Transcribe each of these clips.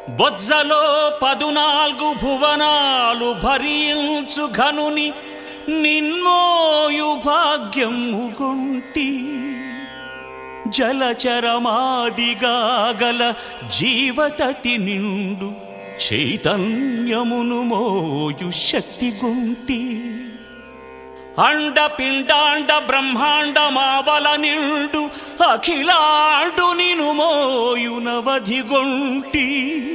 బొజ్జలో పదునాలుగు భువనాలు భరించు ఘనుని నిన్నోయు భాగ్యము గుంటి జలచరమాదిగా గల జీవతతి నిండు చైతన్యమును మోయు శక్తి గుంటి అండ పిండాండ బ్రహ్మాండ మావల నిండు అఖిలాండు నిను మోయునవధి గొంటి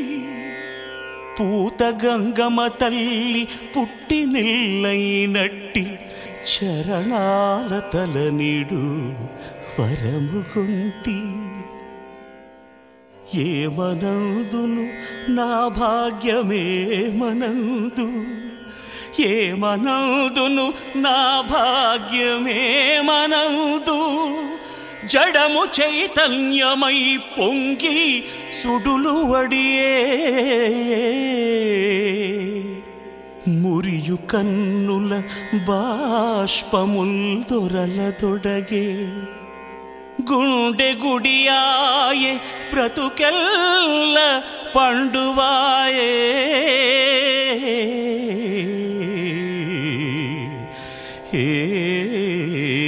పూత గంగమ తల్లి పుట్టి నిల్లైనట్టి చరణాల తలనిడు వరముగుంటి ఏమనందును నా భాగ్యమేమనందు ఏమనందును నా భాగ్యమేమనందు జడము చైతన్యమై పొంగి సుడులు వడియే మురియు కన్నుల బాష్పముల్ దొరల తొడగే గుండె గుడియాయే బ్రతుకెల్ల పండువాయే ఏ